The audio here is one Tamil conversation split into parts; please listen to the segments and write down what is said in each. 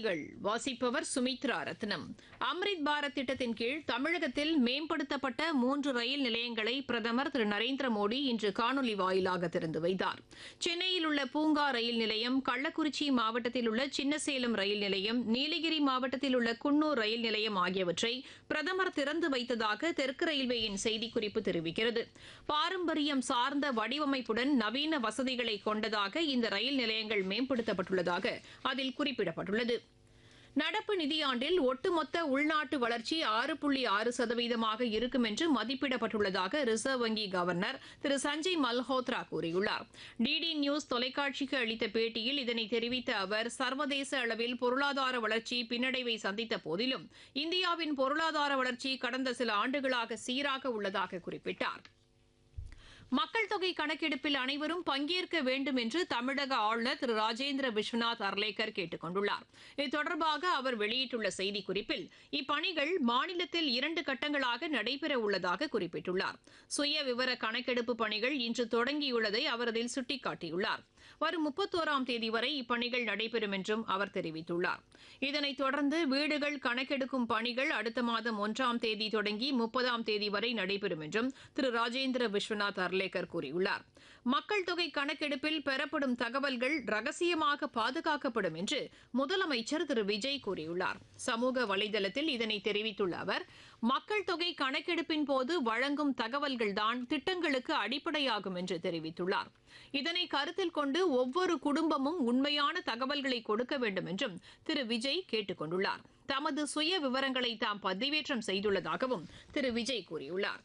செய்திகள் வாசிப்பவர் சுமித்ரா ரத்னம் அம்ரித் பாரத் திட்டத்தின் கீழ் தமிழகத்தில் மேம்படுத்தப்பட்ட மூன்று ரயில் நிலையங்களை பிரதமர் திரு நரேந்திர மோடி இன்று காணொலி வாயிலாக திறந்து வைத்தார் சென்னையில் உள்ள பூங்கா ரயில் நிலையம் கள்ளக்குறிச்சி மாவட்டத்தில் உள்ள சின்னசேலம் ரயில் நிலையம் நீலகிரி மாவட்டத்தில் உள்ள குன்னூர் ரயில் நிலையம் ஆகியவற்றை பிரதமர் திறந்து வைத்ததாக தெற்கு ரயில்வேயின் செய்திக்குறிப்பு தெரிவிக்கிறது பாரம்பரியம் சார்ந்த வடிவமைப்புடன் நவீன வசதிகளை கொண்டதாக இந்த ரயில் நிலையங்கள் மேம்படுத்தப்பட்டுள்ளதாக அதில் குறிப்பிடப்பட்டுள்ளது நடப்பு நிதியாண்டில் ஒட்டுமொத்த உள்நாட்டு வளர்ச்சி ஆறு புள்ளி ஆறு சதவீதமாக இருக்கும் என்று மதிப்பிடப்பட்டுள்ளதாக ரிசர்வ் வங்கி கவர்னர் திரு சஞ்சய் மல்ஹோத்ரா கூறியுள்ளார் டிடி நியூஸ் தொலைக்காட்சிக்கு அளித்த பேட்டியில் இதனை தெரிவித்த அவர் சர்வதேச அளவில் பொருளாதார வளர்ச்சி பின்னடைவை சந்தித்த போதிலும் இந்தியாவின் பொருளாதார வளர்ச்சி கடந்த சில ஆண்டுகளாக சீராக உள்ளதாக குறிப்பிட்டார் மக்கள் தொகை கணக்கெடுப்பில் அனைவரும் பங்கேற்க வேண்டும் என்று தமிழக ஆளுநர் திரு ராஜேந்திர விஸ்வநாத் அர்லேக்கர் கேட்டுக் கொண்டுள்ளார் இது தொடர்பாக அவர் வெளியிட்டுள்ள செய்திக்குறிப்பில் இப்பணிகள் மாநிலத்தில் இரண்டு கட்டங்களாக நடைபெற உள்ளதாக குறிப்பிட்டுள்ளார் சுய விவர கணக்கெடுப்பு பணிகள் இன்று தொடங்கியுள்ளதை அவர் அதில் சுட்டிக்காட்டியுள்ளார் வரும் முப்பத்தோராம் தேதி வரை இப்பணிகள் நடைபெறும் என்றும் அவர் தெரிவித்துள்ளார் இதனைத் தொடர்ந்து வீடுகள் கணக்கெடுக்கும் பணிகள் அடுத்த மாதம் ஒன்றாம் தேதி தொடங்கி முப்பதாம் தேதி வரை நடைபெறும் என்றும் திரு ராஜேந்திர விஸ்வநாத் அர்லேக்கர் கூறியுள்ளார் மக்கள் தொகை கணக்கெடுப்பில் பெறப்படும் தகவல்கள் ரகசியமாக பாதுகாக்கப்படும் என்று முதலமைச்சர் திரு விஜய் கூறியுள்ளார் சமூக வலைதளத்தில் இதனை தெரிவித்துள்ள அவர் மக்கள் தொகை கணக்கெடுப்பின் போது வழங்கும் தகவல்கள்தான் திட்டங்களுக்கு அடிப்படையாகும் என்று தெரிவித்துள்ளார் இதனை கருத்தில் கொண்டு ஒவ்வொரு குடும்பமும் உண்மையான தகவல்களை கொடுக்க வேண்டும் என்றும் திரு விஜய் கேட்டுக் கொண்டுள்ளார் தமது சுய விவரங்களை தாம் பதிவேற்றம் செய்துள்ளதாகவும் திரு விஜய் கூறியுள்ளார்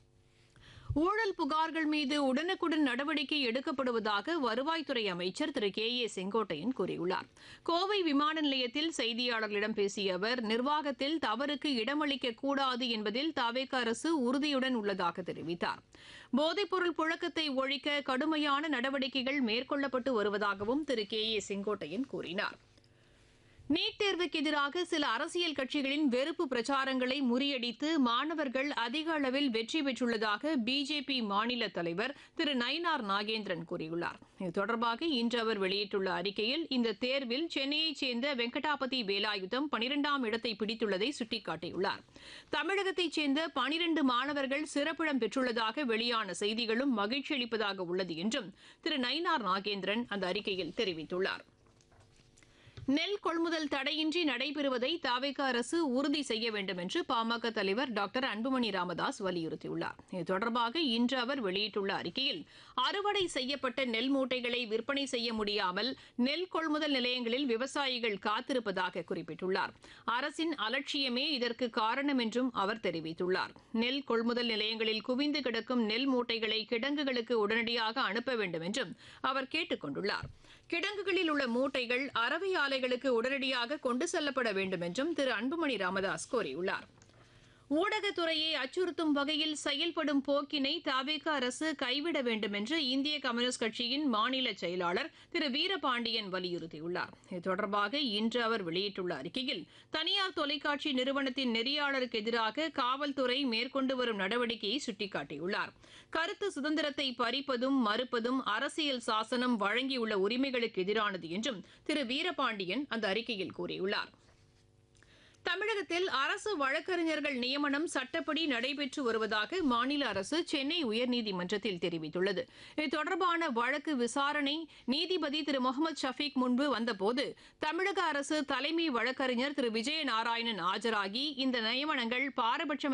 ஊழல் புகார்கள் மீது உடனுக்குடன் நடவடிக்கை எடுக்கப்படுவதாக வருவாய்த்துறை அமைச்சர் திரு கே ஏ செங்கோட்டையன் கூறியுள்ளார் கோவை விமான நிலையத்தில் செய்தியாளர்களிடம் பேசிய அவர் நிர்வாகத்தில் தவறுக்கு இடமளிக்க கூடாது என்பதில் தவேக அரசு உறுதியுடன் உள்ளதாக தெரிவித்தார் போதைப்பொருள் புழக்கத்தை ஒழிக்க கடுமையான நடவடிக்கைகள் மேற்கொள்ளப்பட்டு வருவதாகவும் திரு கே ஏ செங்கோட்டையன் கூறினார் நீட் தேர்வுக்கு எதிராக சில அரசியல் கட்சிகளின் வெறுப்பு பிரச்சாரங்களை முறியடித்து மாணவர்கள் அதிக அளவில் வெற்றி பெற்றுள்ளதாக பிஜேபி மாநில தலைவர் திரு நயினார் நாகேந்திரன் கூறியுள்ளார் இது தொடர்பாக இன்று அவர் வெளியிட்டுள்ள அறிக்கையில் இந்த தேர்வில் சென்னையைச் சேர்ந்த வெங்கடாபதி வேலாயுதம் பனிரெண்டாம் இடத்தை பிடித்துள்ளதை சுட்டிக்காட்டியுள்ளார் தமிழகத்தைச் சேர்ந்த பனிரண்டு மாணவர்கள் சிறப்பிடம் பெற்றுள்ளதாக வெளியான செய்திகளும் மகிழ்ச்சி அளிப்பதாக உள்ளது என்றும் திரு நயினார் நாகேந்திரன் அந்த அறிக்கையில் தெரிவித்துள்ளார் நெல் கொள்முதல் தடையின்றி நடைபெறுவதை தாவேக அரசு உறுதி செய்ய வேண்டும் என்று பாமக தலைவர் டாக்டர் அன்புமணி ராமதாஸ் வலியுறுத்தியுள்ளார் இது தொடர்பாக இன்று அவர் வெளியிட்டுள்ள அறிக்கையில் அறுவடை செய்யப்பட்ட நெல் மூட்டைகளை விற்பனை செய்ய முடியாமல் நெல் கொள்முதல் நிலையங்களில் விவசாயிகள் காத்திருப்பதாக குறிப்பிட்டுள்ளார் அரசின் அலட்சியமே இதற்கு காரணம் என்றும் அவர் தெரிவித்துள்ளார் நெல் கொள்முதல் நிலையங்களில் குவிந்து கிடக்கும் நெல் மூட்டைகளை கிடங்குகளுக்கு உடனடியாக அனுப்ப வேண்டும் என்றும் அவர் கேட்டுக் கொண்டுள்ளார் கிடங்குகளில் உள்ள மூட்டைகள் அரவை ஆலைகளுக்கு உடனடியாக கொண்டு செல்லப்பட வேண்டும் என்றும் திரு அன்புமணி ராமதாஸ் கோரியுள்ளார் ஊடகத்துறையை அச்சுறுத்தும் வகையில் செயல்படும் போக்கினை தாவேக அரசு கைவிட வேண்டும் என்று இந்திய கம்யூனிஸ்ட் கட்சியின் மாநில செயலாளர் திரு வீரபாண்டியன் வலியுறுத்தியுள்ளார் இது தொடர்பாக இன்று அவர் வெளியிட்டுள்ள அறிக்கையில் தனியார் தொலைக்காட்சி நிறுவனத்தின் நெறியாளருக்கு எதிராக காவல்துறை மேற்கொண்டு வரும் நடவடிக்கையை சுட்டிக்காட்டியுள்ளார் கருத்து சுதந்திரத்தை பறிப்பதும் மறுப்பதும் அரசியல் சாசனம் வழங்கியுள்ள உரிமைகளுக்கு எதிரானது என்றும் திரு வீரபாண்டியன் அந்த அறிக்கையில் கூறியுள்ளார் தமிழகத்தில் அரசு வழக்கறிஞர்கள் நியமனம் சட்டப்படி நடைபெற்று வருவதாக மாநில அரசு சென்னை உயர்நீதிமன்றத்தில் தெரிவித்துள்ளது இது தொடர்பான வழக்கு விசாரணை நீதிபதி திரு முகமது ஷஃபீக் முன்பு வந்தபோது தமிழக அரசு தலைமை வழக்கறிஞர் திரு விஜய நாராயணன் ஆஜராகி இந்த நியமனங்கள் பாரபட்சம்